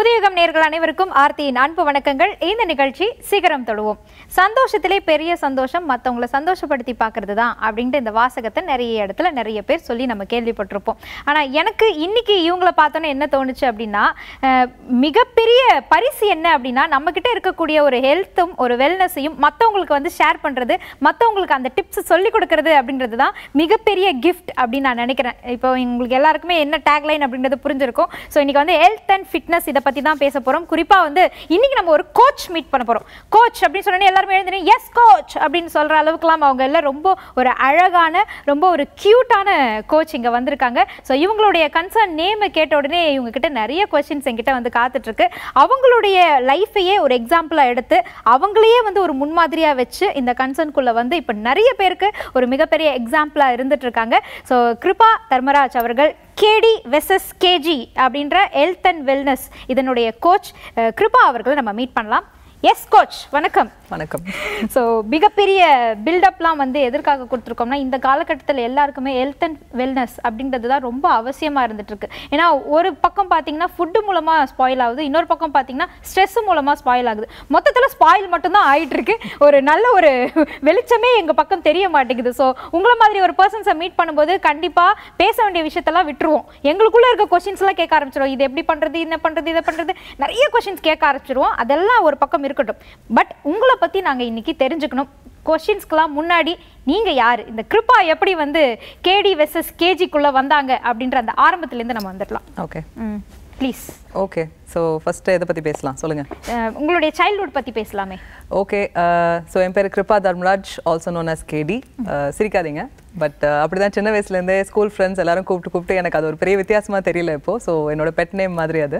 புதியுகம் நேர்கள் அனைவருக்கும் ஆர்த்தியின் அன்பு வணக்கங்கள் இந்த நிகழ்ச்சி சிகரம் தொடுவோம் சந்தோஷத்திலே பெரிய சந்தோஷம் மற்றவங்கள சந்தோஷப்படுத்தி பார்க்கறது தான் அப்படின்ட்டு இந்த வாசகத்தை நிறைய இடத்துல நிறைய பேர் சொல்லி நம்ம கேள்விப்பட்டிருப்போம் ஆனால் எனக்கு இன்னைக்கு இவங்களை பார்த்தோன்னே என்ன தோணுச்சு அப்படின்னா அஹ், மிகப்பெரிய பரிசு என்ன அப்படின்னா நம்மக்கிட்ட இருக்கக்கூடிய ஒரு ஹெல்த்தும் ஒரு வெல்னஸையும் மற்றவங்களுக்கு வந்து ஷேர் பண்ணுறது மற்றவங்களுக்கு அந்த டிப்ஸ் சொல்லி கொடுக்கறது அப்படின்றது தான் மிகப்பெரிய கிஃப்ட் அப்படின்னு நான் நினைக்கிறேன் இப்போ உங்களுக்கு எல்லாருக்குமே என்ன டேக்லைன் அப்படின்றது புரிஞ்சிருக்கும் ஸோ இன்னைக்கு வந்து ஹெல்த் அண்ட் ஃபிட்னஸ் இதை பற்றி தான் பேச போகிறோம் குறிப்பாக வந்து இன்னைக்கு நம்ம ஒரு கோச் மீட் பண்ண போகிறோம் கோச் அப்படின்னு சொன்னோன்னே எல்லாருமே எழுந்து எஸ் கோச் அப்படின்னு சொல்கிற அளவுக்குலாம் அவங்க எல்லாம் ரொம்ப ஒரு அழகான ரொம்ப ஒரு க்யூட்டான கோச் இங்கே வந்திருக்காங்க ஸோ இவங்களுடைய கன்சர்ன் நேமை கேட்ட உடனே இவங்க கிட்ட நிறைய கொஸ்டின்ஸ் என்கிட்ட வந்து காத்துட்ருக்கு அவங்களுடைய லைஃபையே ஒரு எக்ஸாம்பிளாக எடுத்து அவங்களையே வந்து ஒரு முன்மாதிரியாக வச்சு இந்த கன்சர்ன்குள்ளே வந்து இப்போ நிறைய பேருக்கு ஒரு மிகப்பெரிய எக்ஸாம்பிளாக இருந்துட்டு இருக்காங்க ஸோ கிருபா தர்மராஜ் அவர்கள் கேடி வெசஸ் கேஜி அப்படின்ற ஹெல்த் அண்ட் வெல்னஸ் இதனுடைய கோச் கிருபா அவர்களை நம்ம மீட் பண்ணலாம் எஸ் கோச் வணக்கம் வணக்கம் ஸோ மிகப்பெரிய பில்டப்லாம் வந்து எதற்காக கொடுத்துருக்கோம்னா இந்த காலகட்டத்தில் எல்லாருக்குமே ஹெல்த் அண்ட் வெல்னஸ் அப்படின்றது தான் ரொம்ப அவசியமாக இருந்துட்டு இருக்கு ஏன்னா ஒரு பக்கம் பார்த்தீங்கன்னா ஃபுட்டு மூலமாக ஸ்பாயில் ஆகுது இன்னொரு பக்கம் பார்த்தீங்கன்னா ஸ்ட்ரெஸ் மூலமாக ஸ்பாயில் ஆகுது மொத்தத்தில் ஸ்பாயில் மட்டும்தான் ஆயிட்டு இருக்கு ஒரு நல்ல ஒரு வெளிச்சமே எங்கள் பக்கம் தெரிய மாட்டேங்குது ஸோ உங்களை மாதிரி ஒரு பர்சன்ஸை மீட் பண்ணும்போது கண்டிப்பாக பேச வேண்டிய விஷயத்தெல்லாம் விட்டுருவோம் எங்களுக்குள்ளே இருக்க கொஷின்ஸ் எல்லாம் கேட்க ஆரம்பிச்சிருவோம் இது எப்படி பண்ணுறது என்ன பண்ணுறது இதை பண்ணுறது நிறைய கொஷின்ஸ் கேட்க ஆரம்பிச்சிருவோம் அதெல்லாம் ஒரு பக்கம் இருக்கட்டும் பட் உங்களை பற்றி நாங்கள் இன்னைக்கு தெரிஞ்சுக்கணும் கொஷின்ஸ்க்கெலாம் முன்னாடி நீங்கள் யார் இந்த கிருப்பா எப்படி வந்து கேடி வெர்சஸ் கேஜிக்குள்ளே வந்தாங்க அப்படின்ற அந்த ஆரம்பத்துலேருந்து நம்ம வந்துடலாம் ஓகே ம் ப்ளீஸ் ஓகே ஸோ ஃபஸ்ட்டு எதை பற்றி பேசலாம் சொல்லுங்கள் உங்களுடைய சைல்ட்ஹுட் பற்றி பேசலாமே ஓகே ஸோ என் பேர் Kripa Dharmaraj also known as KD சிரிக்காதீங்க பட் அப்படி தான் சின்ன வயசுலேருந்தே ஸ்கூல் ஃப்ரெண்ட்ஸ் எல்லாரும் கூப்பிட்டு கூப்பிட்டு எனக்கு அது ஒரு பெரிய வித்தியாசமாக தெரியல இப்போ ஸோ என்னோட பெட் நேம் மாதிரி அது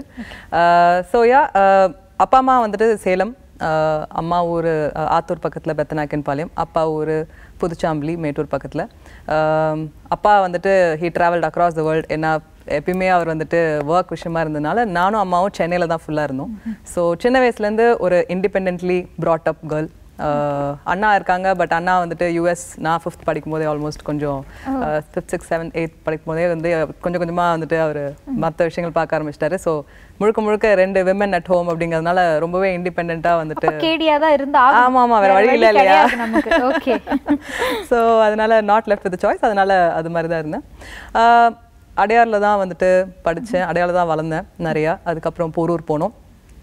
ஸோ யா அப்பா அம்மா வந்துட்டு சேலம் அஹ், அம்மா ஊர் அஹ், ஆத்தூர் பக்கத்தில் பெத்தநாயக்கன் பாளையம் அப்பா ஊர் புதுச்சாம்பலி மேட்டூர் பக்கத்தில் அப்பா வந்துட்டு he travelled across the world என்ன எப்பயுமே அவர் வந்துட்டு ஒர்க் விஷயமா இருந்ததுனால நானும் அம்மாவும் சென்னையில் தான் ஃபுல்லாக இருந்தோம் ஸோ சின்ன வயசுலேருந்து ஒரு இண்டிபெண்ட்லி brought அப் கேர்ள் அண்ணா இருக்காங்க பட் அண்ணா வந்துட்டு யூஎஸ் நான் ஃபிஃப்த் படிக்கும் போதே ஆல்மோஸ்ட் கொஞ்சம் ஃபிஃப்த் சிக்ஸ் செவன்த் எயித் படிக்கும் போதே வந்து கொஞ்சம் கொஞ்சமாக வந்துட்டு அவர் மற்ற விஷயங்கள் பார்க்க ஆரம்பிச்சிட்டாரு ஸோ முழுக்க முழுக்க ரெண்டு விமன் அட் ஹோம் அப்படிங்கிறதுனால ரொம்பவே இண்டிபெண்ட்டாக வந்துட்டு கேடியாக தான் இருந்தா ஆமா, ஆமா, வேற வழி இல்ல இல்லையா? நமக்கு ஓகே ஸோ அதனால நாட் லெஃப்ட் வித் சாய்ஸ் அதனால அது மாதிரி தான் இருந்தேன் ஆஹ் அடையாரில் தான் வந்துட்டு படித்தேன் அடையாரில் தான் வளர்ந்தேன் நிறையா அதுக்கப்புறம் போரூர் போனோம்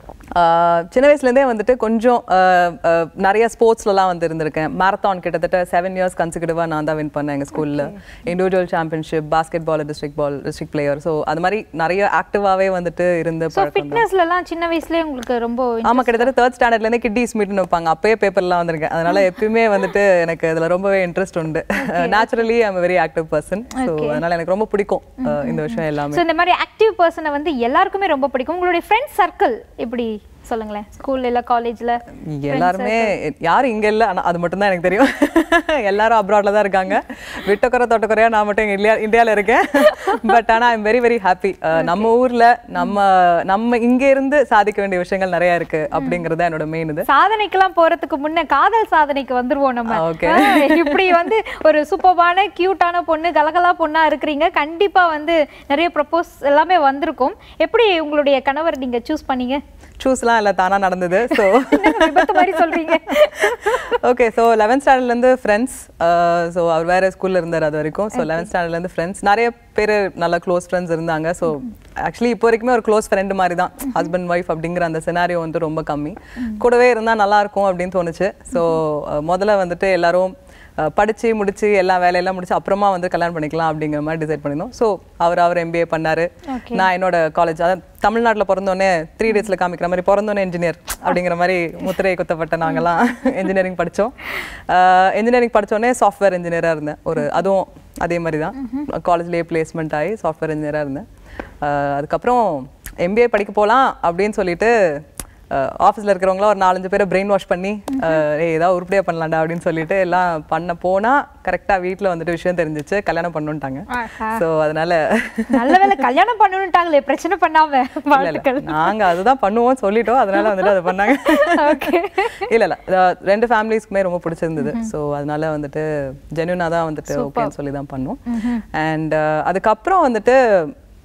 ஆஹ் சின்ன வயசுலேருந்தே வந்துட்டு கொஞ்சம் ஆஹ் ஆஹ் நிறைய ஸ்போர்ட்ஸ்லலாம் வந்து இருந்திருக்கேன் மேரத்தான் கிட்டத்தட்ட செவன் இயர்ஸ் கன்சிக்யூட்டிவாக நான் தான் வின் பண்ணேன் எங்கள் ஸ்கூலில் individual championship basketball district ball district player so அது மாதிரி நிறைய ஆக்டிவாகவே வந்துட்டு இருந்த ஸோ பழக்கம் தான். ஃபிட்னஸ்லலாம் சின்ன வயசுலேயே உங்களுக்கு ரொம்ப ஆமா கிட்டத்தட்ட தேர்ட் ஸ்டாண்டர்ட்லேருந்து கிட்டிஸ் மீட்னு வைப்பாங்க அப்பயே பேப்பர்லாம் வந்திருக்கேன் அதனால எப்பயுமே வந்துட்டு எனக்கு அதுல ரொம்பவே இன்ட்ரெஸ்ட் உண்டு naturally I'm very active person so அதனால எனக்கு ரொம்ப பிடிக்கும் அஹ், இந்த விஷயம் எல்லாமே ஸோ இந்த மாதிரி ஆக்டிவ் பர்சனை வந்து எல்லாருக்குமே ரொம்ப பிடிக்கும் உங்களுடைய ஃப்ரெண்ட் சர்க்கிள் எப்படி சொல்லுங்களேன் ஸ்கூல்ல இல்ல காலேஜ்ல எல்லாருமே யாரும் இங்க இல்ல ஆனா அது மட்டும் தான் எனக்கு தெரியும் எல்லாரும் அப்ராட்ல தான் இருக்காங்க விட்டக்குறை தொட்டக்குறையா நான் மட்டும் இங்க இந்தியா இந்தியால இருக்கேன் பட் ஆனா ஐம் வெரி வெரி ஹாப்பி நம்ம ஊர்ல நம்ம நம்ம இங்க இருந்து சாதிக்க வேண்டிய விஷயங்கள் நிறைய இருக்கு அப்படிங்கறது தான் என்னோட மெயின் இது சாதனைக்கெல்லாம் போறதுக்கு முன்ன காதல் சாதனைக்கு வந்துருவோம் நம்ம Okay. ஆ, இப்படி வந்து ஒரு சூப்பர்பான கியூட்டான பொண்ணு கலகலா பொண்ணா இருக்கிறீங்க கண்டிப்பா வந்து நிறைய ப்ரப்போஸ் எல்லாமே வந்திருக்கும் எப்படி உங்களுடைய கணவர் நீங்க சூஸ் பண்ணீங்க சூஸ்லாம் இல்லை தானா நடந்தது ஸோ என்னங்க விபத்து மாதிரி சொல்றீங்க ஓகே ஸோ லெவன்த் ஸ்டாண்டர்ட்லேருந்து ஃப்ரெண்ட்ஸ் ஸோ அவர் வேறு ஸ்கூலில் இருந்தார் அது வரைக்கும் ஸோ லெவன்த் ஸ்டாண்டர்ட்லேருந்து ஃப்ரெண்ட்ஸ் நிறைய பேர் நல்ல க்ளோஸ் ஃப்ரெண்ட்ஸ் இருந்தாங்க ஸோ ஆக்சுவலி இப்போ வரைக்குமே ஒரு க்ளோஸ் ஃப்ரெண்டு மாதிரி தான் ஹஸ்பண்ட் ஒய்ஃப் அப்படிங்கிற அந்த சினாரியோ வந்து ரொம்ப கம்மி கூடவே இருந்தால் நல்லா இருக்கும் அப்படின்னு தோணுச்சு ஸோ முதல்ல வந்துட்டு எல்லாரும் அஹ், படிச்சு முடிச்சு எல்லா வேலையெல்லாம் முடிச்சு அப்புறமா வந்து கல்யாணம் பண்ணிக்கலாம் அப்படிங்கிற மாதிரி டிசைட் பண்ணியிருந்தோம் ஸோ அவர் அவர் எம்பிஏ பண்ணாரு நான் என்னோட காலேஜ் அதாவது தமிழ்நாட்டில் பிறந்தோடனே த்ரீ டேஸில் காமிக்கிற மாதிரி பிறந்தோன்னே இன்ஜினியர் அப்படிங்கிற மாதிரி முத்திரை குத்தப்பட்ட நாங்கெல்லாம் இன்ஜினியரிங் படித்தோம் இன்ஜினியரிங் படித்தோடனே சாஃப்ட்வேர் இன்ஜினியராக இருந்தேன் ஒரு அதுவும் அதே மாதிரி தான் காலேஜ்லேயே பிளேஸ்மெண்ட் ஆகி சாஃப்ட்வேர் இன்ஜினியராக இருந்தேன் அஹ், அதுக்கப்புறம் எம்பிஏ படிக்க போகலாம் அப்படின்னு சொல்லிட்டு ஆஃபீஸில் இருக்கிறவங்களாம் ஒரு நாலஞ்சு பேரை பிரெயின் வாஷ் பண்ணி அஹ், ஏய் ஏதாவது உருப்படியாக பண்ணலாம்டா அப்படின்னு சொல்லிட்டு எல்லாம் பண்ண போனால் கரெக்டாக வீட்டில் வந்துட்டு விஷயம் தெரிஞ்சிச்சு கல்யாணம் பண்ணுன்ட்டாங்க ஆஹா. ஸோ அதனால நல்ல வேளை கல்யாணம் பண்ணணும்ட்டாங்களே பிரச்சனை பண்ணாம இல்ல, இல்ல. வாழ்த்துக்கள் நாங்க அதுதான் பண்ணுவோம் சொல்லிட்டோம் அதனால வந்துட்டு அதை பண்ணாங்க ஓகே இல்ல இல்ல அஹ் ரெண்டு ஃபேமிலிஸ்க்குமே ரொம்ப பிடிச்சிருந்தது ஸோ அதனால வந்துட்டு ஜென்யூனா தான் வந்துட்டு ஓகேன்னு சொல்லி தான் பண்ணோம் அண்ட் அதுக்கப்புறம் வந்துட்டு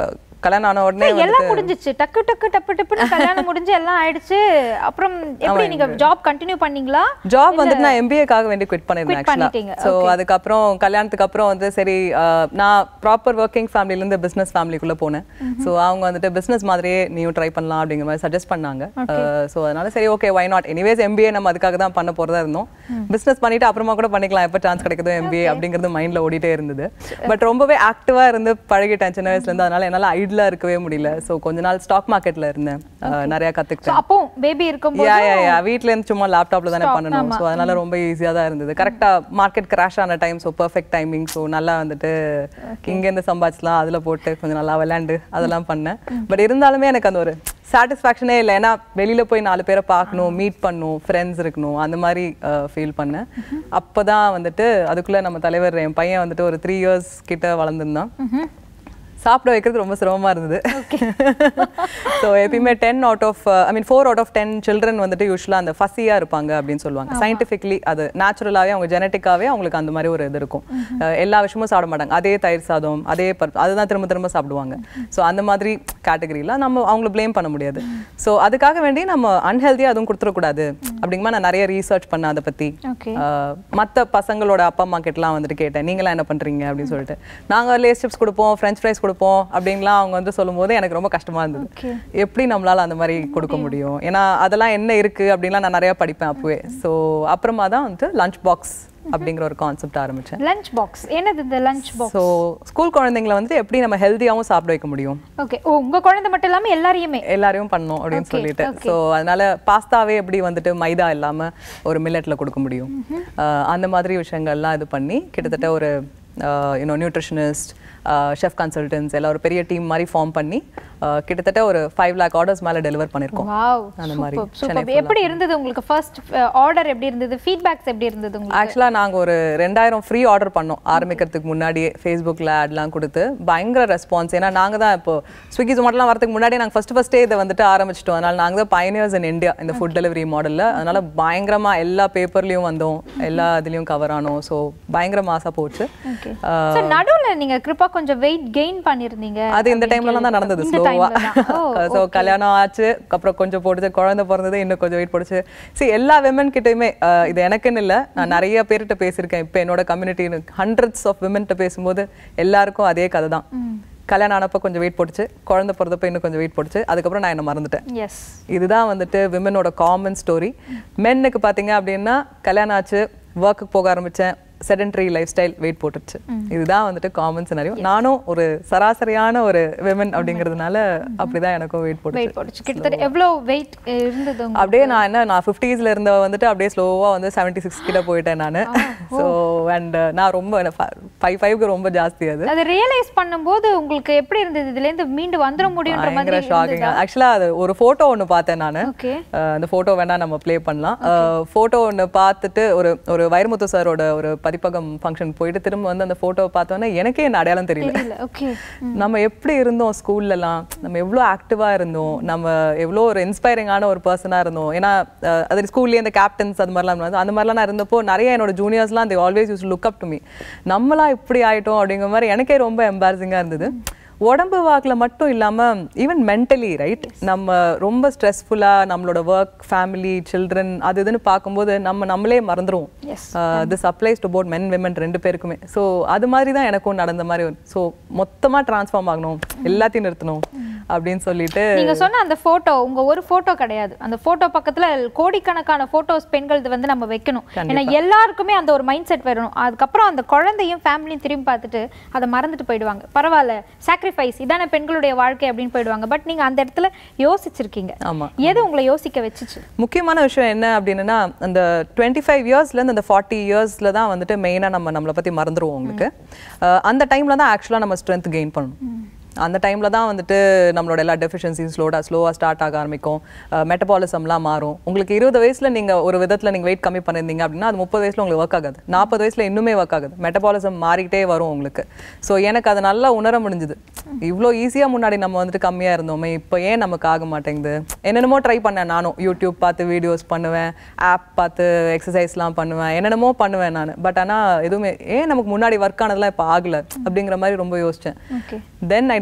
கல்யாணம் ஆன உடனே எல்லாம் முடிஞ்சிச்சு டக்கு டக்கு டப்பு டப்புன்னு கல்யாணம் முடிஞ்சு எல்லாம் ஆயிடுச்சு அப்புறம் எப்படி நீங்க ஜாப் கண்டினியூ பண்ணீங்களா ஜாப் வந்துட்டு நான் எம்பிஏக்காக வேண்டி குவிட் பண்ணிருந்தேன் Quit பண்ணிட்டீங்க, ஆக்சுவலா ஸோ அதுக்கப்புறம் கல்யாணத்துக்கு அப்புறம் வந்து சரி அஹ், நான் ப்ராப்பர் ஒர்க்கிங் ஃபேமிலில இருந்து பிசினஸ் ஃபேமிலிக்குள்ள போனேன் ஸோ அவங்க வந்துட்டு பிசினஸ் மாதிரியே நீயும் ட்ரை பண்ணலாம் அப்படிங்கிற மாதிரி சஜஸ்ட் பண்ணாங்க ஸோ அதனால சரி okay why not anyways MBA நம்ம அதுக்காக தான் பண்ண போறதா இருந்தோம் பிசினஸ் பண்ணிட்டு அப்புறமா கூட பண்ணிக்கலாம் எப்போ சான்ஸ் கிடைக்குதோ எம்பிஏ அப்படிங்கிறது மைண்ட்ல ஓடிட்டே இருந்தது பட் ரொம்பவே ஆக்டிவா இருந்து பழகிட்டேன் சின்ன வயசுல இருந்து அதனால என்னால ஐடியா இருக்கவே முடியல ஸோ கொஞ்ச நாள் ஸ்டாக் மார்க்கெட்ல இருந்தேன் அஹ், நிறைய So, கத்துக்கிட்டேன் அப்போ பேபி இருக்கும்போது யா யா யா வீட்ல இருந்து சும்மா லேப்டாப்ல தானே பண்ணணும் ஸோ அதனால ரொம்ப ஈஸியா தான் இருந்தது கரெக்டா மார்க்கெட் கிராஷ் ஆன time so perfect timing so நல்லா வந்துட்டு இங்க இருந்து சம்பாதிச்சலாம் அதுல போட்டு கொஞ்சம் நல்லா விளையாண்டு அதெல்லாம் பண்ணேன் பட் இருந்தாலுமே எனக்கு அந்த ஒரு சாட்டிஸ்ஃபேக்ஷனே இல்லை ஏன்னா வெளியில போய் நாலு பேரை பார்க்கணும் மீட் பண்ணணும் ஃப்ரெண்ட்ஸ் இருக்கணும் அந்த மாதிரி ஃபீல் பண்ணேன் அப்பதான் வந்துட்டு அதுக்குள்ள நம்ம தலைவர் என் பையன் வந்துட்டு ஒரு த்ரீ இயர்ஸ் கிட்ட வளர்ந்துருந்தான் சாப்பிட வைக்கிறது ரொம்ப சிரமமா இருந்தது ஸோ எப்பயுமே ten out of I mean four out of ten children வந்துட்டு யூஸ்வலாக அந்த ஃபசியாக இருப்பாங்க அப்படின்னு சொல்லுவாங்க சயின்டிஃபிக்லி அது நேச்சுரலாகவே அவங்க ஜெனட்டிக்காவே அவங்களுக்கு அந்த மாதிரி ஒரு இது இருக்கும் அஹ் எல்லா விஷயமும் சாப்பிட மாட்டாங்க அதே தயிர் சாதம் அதே பருப்பு அதுதான் திரும்ப திரும்ப சாப்பிடுவாங்க ஸோ அந்த மாதிரி கேட்டகரியில் நம்ம அவங்கள ப்ளேம் பண்ண முடியாது ஸோ அதுக்காக வேண்டி நம்ம அன்ஹெல்தியாக அதுவும் கொடுத்துடக்கூடாது அப்படிங்கமா நான் நிறைய ரீசர்ச் பண்ணேன் அதை பற்றி ஓகே மற்ற பசங்களோட அப்பா அம்மா கிட்டலாம் வந்துட்டு கேட்டேன் நீங்களாம் என்ன பண்றீங்க அப்படின்னு சொல்லிட்டு நாங்க லேஸ் சிப்ஸ் கொடுப்போம் ஃப்ரெஞ்ச் ஃப்ரைஸ் கொடுப்போம் அப்படின்லாம் அவங்க வந்து சொல்லும்போது எனக்கு ரொம்ப கஷ்டமா இருந்தது Okay. எப்படி நம்மளால அந்த மாதிரி கொடுக்க முடியும் ஏன்னா அதெல்லாம் என்ன இருக்கு அப்படின்லாம் நான் நிறைய படிப்பேன் அப்பவே ஸோ அப்புறமா தான் வந்துட்டு லஞ்ச் பாக்ஸ் அப்படிங்கிற ஒரு கான்செப்ட் ஆரம்பிச்சேன் லஞ்ச் பாக்ஸ் என்னது இந்த லஞ்ச் பாக்ஸ் ஸோ ஸ்கூல் குழந்தைங்களை வந்துட்டு எப்படி நம்ம ஹெல்த்தியாகவும் சாப்பிட வைக்க முடியும் ஓகே ஓ உங்க குழந்தை மட்டும் இல்லாம எல்லாரையுமே எல்லாரையும் பண்ணோம் அப்படின்னு Okay, சொல்லிட்டு okay. ஸோ அதனால பாஸ்தாவே எப்படி வந்துட்டு மைதா இல்லாம ஒரு மில்லட்ல கொடுக்க முடியும் அஹ் அந்த மாதிரி விஷயங்கள்லாம் இது பண்ணி கிட்டத்தட்ட ஒரு யூனோ நியூட்ரிஷனிஸ்ட் ஷெஃப் கன்சல்டன்ஸ் எல்லாம் ஒரு பெரிய டீம் மாதிரி ஃபார்ம் பண்ணி அஹ் கிட்டத்தட்ட ஒரு ஃபைவ் லேக் ஆர்டர்ஸ் மேல டெலிவர் பண்ணியிருக்கோம் வாவ் அந்த மாதிரி சூப்பர் சூப்பர் எப்படி இருந்தது உங்களுக்கு ஃபர்ஸ்ட் ஆர்டர் எப்படி இருந்தது ஃபீட்பேக்ஸ் எப்படி இருந்தது உங்களுக்கு ஆக்சுவலா நாங்க ஒரு ரெண்டாயிரம் ஃப்ரீ ஆர்டர் பண்ணோம் ஆரம்பிக்கிறதுக்கு முன்னாடியே ஃபேஸ்புக்கில் ஆட்லாம் கொடுத்து பயங்கர ரெஸ்பான்ஸ் ஏன்னா நாங்க தான் இப்போ ஸ்விக்கி ஜொமேட்டோலாம் வரதுக்கு முன்னாடி நாங்க ஃபர்ஸ்ட் ஃபர்ஸ்டே இதை வந்துட்டு ஆரம்பிச்சிட்டோம் அதனால நாங்க தான் பயனியர்ஸ் இன் இந்தியா இந்த ஃபுட் டெலிவரி மாடல்ல அதனால பயங்கரமா எல்லா பேப்பர்லயும் வந்தோம் எல்லா இதுலயும் கவர் ஆனோம் ஸோ பயங்கர மாசா போச்சு ஓகே சோ நடுவுல நீங்க கிருப்பா கொஞ்சம் வெயிட் கெயின் பண்ணிருந்தீங்க அது இந்த டைம்ல தான் நடந்தது இந்த ஸ்லோவா timeல தான். ஓ, ஸோ கல்யாணம் ஆச்சு அப்புறம் கொஞ்சம் போட்டுச்சு குழந்தை பிறந்தது இன்னும் கொஞ்சம் வெயிட் போடுச்சு see எல்லா விமன் கிட்டயுமே அஹ், இது எனக்குன்னு இல்ல நான் நிறைய பேர்கிட்ட பேசியிருக்கேன் இப்போ என்னோட கம்யூனிட்டி ஹண்ட்ரட்ஸ் ஆஃப் விமன்கிட்ட பேசும்போது எல்லாருக்கும் அதே கதை தான் கல்யாணம் ஆனப்போ கொஞ்சம் வெயிட் போட்டுச்சு குழந்தை பிறந்தப்போ இன்னும் கொஞ்சம் வெயிட் போட்டுச்சு அதுக்கப்புறம் நான் என்ன மறந்துட்டேன் எஸ் இதுதான் வந்துட்டு விமனோட காமன் ஸ்டோரி மென்னுக்கு பார்த்தீங்க அப்படின்னா கல்யாணம் ஆச்சு ஒர்க்குக்கு போக ஆரம்பிச்சேன் செடன்டரி லைஃப் ஸ்டைல் வெயிட் போட்டுருச்சு இதுதான் வந்துட்டு காமன் சினாரியோ நானும் ஒரு சராசரியான ஒரு விமன் அப்படிங்கிறதுனால அப்படிதான் எனக்கும் வெயிட் போட்டுச்சு வெயிட் போட்டுச்சு கிட்டத்தட்ட எவ்வளவு வெயிட் இருந்தது உங்களுக்கு அப்படியே நான் என்ன நான் ஃபிஃப்டிஸ்ல இருந்த வந்துட்டு அப்படியே ஸ்லோவா வந்து செவன்டி சிக்ஸ் கிட்ட போயிட்டேன் நான் ஸோ அண்ட் நான் ரொம்ப ஃபைவ் ஃபைவ்க்கு ரொம்ப ஜாஸ்தி அது அது ரியலைஸ் பண்ணும்போது உங்களுக்கு எப்படி இருந்தது இதுல இருந்து மீண்டு வந்துட முடியுன்ற பயங்கர மாதிரி ஷாக்கிங் ஆக்சுவலா அது ஒரு போட்டோ ஒன்னு பார்த்தேன் நான் ஓகே அந்த போட்டோ வேணா நம்ம ப்ளே பண்ணலாம் போட்டோ ஒன்று பார்த்துட்டு ஒரு ஒரு வைரமுத்து சாரோட ஒரு பதிப்பகம் ஃபங்க்ஷன் போயிட்டு திரும்ப வந்து அந்த போட்டோவை பார்த்தோன்னே எனக்கே என்ன அடையாளம் தெரியல தெரியல ஓகே நம்ம எப்படி இருந்தோம் ஸ்கூல்லலாம் நம்ம எவ்வளோ ஆக்டிவாக இருந்தோம் நம்ம எவ்வளோ ஒரு இன்ஸ்பைரிங்கான ஒரு பர்சனாக இருந்தோம் ஏன்னா அஹ், அது ஸ்கூல்லேயே இந்த கேப்டன்ஸ் அது மாதிரிலாம் இருந்தது. அந்த மாதிரிலாம் நான் இருந்தப்போ நிறைய என்னோட ஜூனியர்ஸ்லாம் they always use look up to me நம்மளாம் இப்படி ஆயிட்டோம் அப்படிங்கிற மாதிரி எனக்கே ரொம்ப எம்பாரசிங்காக இருந்தது உடம்பு வாக்கில் மட்டும் இல்லாமல் ஈவன் மென்டலி ரைட் நம்ம ரொம்ப ஸ்ட்ரெஸ்ஃபுல்லாக நம்மளோட ஒர்க் ஃபேமிலி சில்ட்ரன் அது இதுன்னு பார்க்கும்போது நம்ம நம்மளே மறந்துருவோம் yes this applies to both men women ரெண்டு பேருக்குமே ஸோ அது மாதிரி தான் எனக்கும் நடந்த மாதிரி ஸோ மொத்தமா ட்ரான்ஸ்ஃபார்ம் ஆகணும் எல்லாத்தையும் நிறுத்தணும் அப்படின்னு சொல்லிட்டு நீங்க சொன்ன அந்த போட்டோ உங்க ஒரு போட்டோ கிடையாது அந்த போட்டோ பக்கத்துல கோடிக்கணக்கான போட்டோஸ் பெண்கள் வந்து நம்ம வைக்கணும் ஏன்னா எல்லாருக்குமே அந்த ஒரு மைண்ட் செட் வரணும் அதுக்கப்புறம் அந்த குழந்தையும் ஃபேமிலியும் திரும்பி பார்த்துட்டு அதை மறந்துட்டு போயிடுவாங்க பரவாயில்ல சாக்ரிஃபைஸ் இதான பெண்களுடைய வாழ்க்கை அப்படின்னு போயிடுவாங்க பட் நீங்க அந்த இடத்துல யோசிச்சிருக்கீங்க ஆமா எது உங்களை யோசிக்க வச்சுச்சு முக்கியமான விஷயம் என்ன அப்படின்னா அந்த டுவெண்ட்டி ஃபைவ் இயர்ஸ்லேருந்து அந்த ஃபார்ட்டி இயர்ஸில் தான் வந்துட்டு மெயினாக நம்ம நம்மளை பற்றி மறந்துடுவோம் உங்களுக்கு அஹ் அந்த டைமில் தான் ஆக்சுவலாக நம்ம ஸ்ட்ரென்த் கெயின் பண்ணணும் அந்த டைமில் தான் வந்துட்டு நம்மளோட எல்லா டெஃபிஷியன்சிஸ் ஸ்லோடாக ஸ்லோவாக ஸ்டார்ட் ஆக ஆரம்பிக்கும் மெட்டபாலிசம்லாம் மாறும் உங்களுக்கு இருபது வயசில் நீங்கள் ஒரு விதத்தில் நீங்கள் வெயிட் கம்மி பண்ணியிருந்தீங்க அப்படின்னா அது முப்பது வயசில் உங்களுக்கு ஒர்க் ஆகாது நாற்பது வயசில் இன்னுமே ஒர்க் ஆகுது மெட்டபாலிசம் மாறிக்கிட்டே வரும் உங்களுக்கு ஸோ எனக்கு அதை நல்லா உணர முடிஞ்சுது இவ்வளோ ஈஸியாக முன்னாடி நம்ம வந்துட்டு கம்மியாக இருந்தோமே இப்போ ஏன் நமக்கு ஆக மாட்டேங்குது என்னென்னமோ ட்ரை பண்ணேன் நானும் யூடியூப் பார்த்து வீடியோஸ் பண்ணுவேன் ஆப் பார்த்து எக்ஸசைஸ்லாம் பண்ணுவேன் என்னென்னமோ பண்ணுவேன் நான் பட் ஆனால் எதுவுமே ஏன் நமக்கு முன்னாடி ஒர்க் ஆனதெல்லாம் இப்போ ஆகலை அப்படிங்கிற மாதிரி ரொம்ப யோசித்தேன் ஓகே தென் ஐ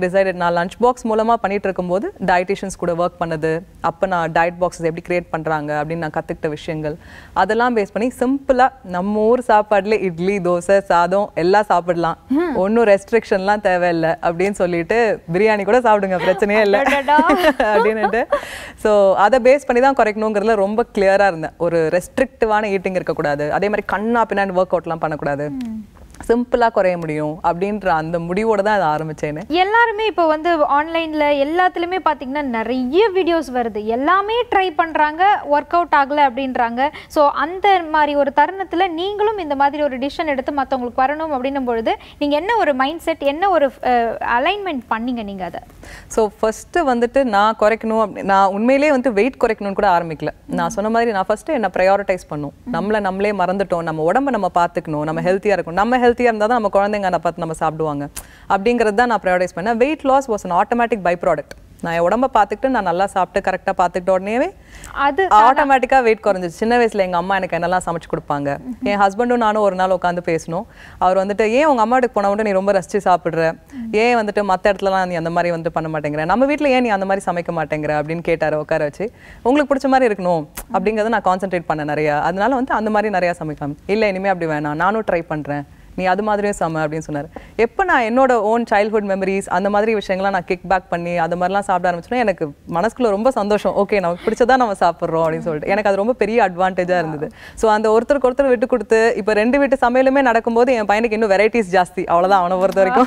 டிசைடட் நான் லஞ்ச் பாக்ஸ் மூலமா பண்ணிட்டு இருக்கும்போது டயட்டிஷியன்ஸ் கூட ஒர்க் பண்ணது அப்போ நான் டயட் பாக்ஸஸ் எப்படி கிரியேட் பண்றாங்க அப்படின்னு நான் கத்துக்கிட்ட விஷயங்கள் அதெல்லாம் பேஸ் பண்ணி சிம்பிளா நம்ம ஊர் சாப்பாடுல இட்லி தோசை சாதம் எல்லாம் சாப்பிடலாம் ஒன்றும் ரெஸ்ட்ரிக்ஷன்லாம் தேவையில்லை அப்படின்னு சொல்லிட்டு பிரியாணி கூட சாப்பிடுங்க பிரச்சனையே இல்லை அடடா. அப்படின்னுட்டு ஸோ அதை பேஸ் பண்ணி தான் குறைக்கணுங்கிறதுல ரொம்ப கிளியரா இருந்தேன் ஒரு ரெஸ்ட்ரிக்டிவான ஈட்டிங் இருக்கக்கூடாது அதே மாதிரி கண்ணா பின்னாடி ஒர்க் அவுட்லாம் பண்ணக்கூடாது சிம்பிளா குறைய முடியும் அப்படின்ற அந்த முடிவோட தான் அதை ஆரம்பிச்சேன்னு எல்லாருமே இப்போ வந்து ஆன்லைன்ல எல்லாத்துலயுமே பாத்தீங்கன்னா நிறைய வீடியோஸ் வருது எல்லாமே ட்ரை பண்றாங்க ஒர்க் அவுட் ஆகல அப்படின்றாங்க ஸோ அந்த மாதிரி ஒரு தருணத்துல நீங்களும் இந்த மாதிரி ஒரு டிசிஷன் எடுத்து மத்தவங்களுக்கு வரணும் அப்படின்னும் பொழுது நீங்க என்ன ஒரு மைண்ட் செட் என்ன ஒரு அலைன்மெண்ட் பண்ணீங்க நீங்க அதை ஸோ ஃபஸ்ட்டு வந்துட்டு நான் குறைக்கணும் அப்படி நான் உண்மையிலேயே வந்து வெயிட் குறைக்கணும்னு கூட ஆரம்பிக்கல நான் சொன்ன மாதிரி நான் ஃபஸ்ட்டு என்ன ப்ரையாரிட்டைஸ் பண்ணும் நம்மளை நம்மளே மறந்துட்டோம் நம்ம உடம்ப நம்ம பார்த்துக்கணும் நம்ம ஹெல்த்தியாக இருக்கணும் நம்ம ஹெல்த்தியாக இருந்தால் தான் நம்ம குழந்தைங்க அதை பார்த்து நம்ம சாப்பிடுவாங்க அப்படிங்கிறது தான் நான் ப்ரையாரிட்டைஸ் பண்ணேன் weight loss was an automatic by product நான் என் உடம்ப பார்த்துக்கிட்டு நான் நல்லா சாப்பிட்டு கரெக்டாக பார்த்துக்கிட்ட உடனேவே அது ஆட்டோமேட்டிக்கா வெயிட் குறைஞ்சிச்சு சின்ன வயசுல எங்க அம்மா எனக்கு என்னெல்லாம் சமைச்சு கொடுப்பாங்க என் ஹஸ்பண்டும் நானும் ஒரு நாள் உட்காந்து பேசணும் அவர் வந்துட்டு ஏன் உங்க அம்மா வீட்டுக்கு போன மட்டும் நீ ரொம்ப ரசிச்சு சாப்பிடுற ஏன் வந்துட்டு மத்த இடத்துலலாம் நீ அந்த மாதிரி வந்து பண்ண மாட்டேங்கிற நம்ம வீட்ல ஏன் நீ அந்த மாதிரி சமைக்க மாட்டேங்கிற அப்படின்னு கேட்டாரு உட்கார வச்சு உங்களுக்கு பிடிச்ச மாதிரி இருக்கணும் அப்படிங்கறத நான் கான்சென்ட்ரேட் பண்ண நிறைய அதனால வந்து அந்த மாதிரி நிறைய சமைக்காம இல்ல இனிமே அப்படி வேணாம் நானும் ட்ரை பண்றேன் நீ அது மாதிரியே சம அப்படின்னு சொன்னாரு எப்போ நான் என்னோட ஓன் சைல்ட்ஹுட் மெமரிஸ் அந்த மாதிரி விஷயங்கள்லாம் நான் கிக் பேக் பண்ணி அது மாதிரிலாம் சாப்பிட ஆரம்பிச்சோன்னா எனக்கு மனசுக்குள்ள ரொம்ப சந்தோஷம் ஓகே நமக்கு பிடிச்சதா நம்ம சாப்பிட்றோம் அப்படின்னு சொல்லிட்டு எனக்கு அது ரொம்ப பெரிய அட்வான்டேஜா இருந்தது ஸோ அந்த ஒருத்தருக்கு ஒருத்தர் விட்டு கொடுத்து இப்போ ரெண்டு வீட்டு சமையலுமே நடக்கும்போது என் பையனுக்கு இன்னும் வெரைட்டிஸ் ஜாஸ்தி அவ்வளவுதான் அவனை பொறுத்த வரைக்கும்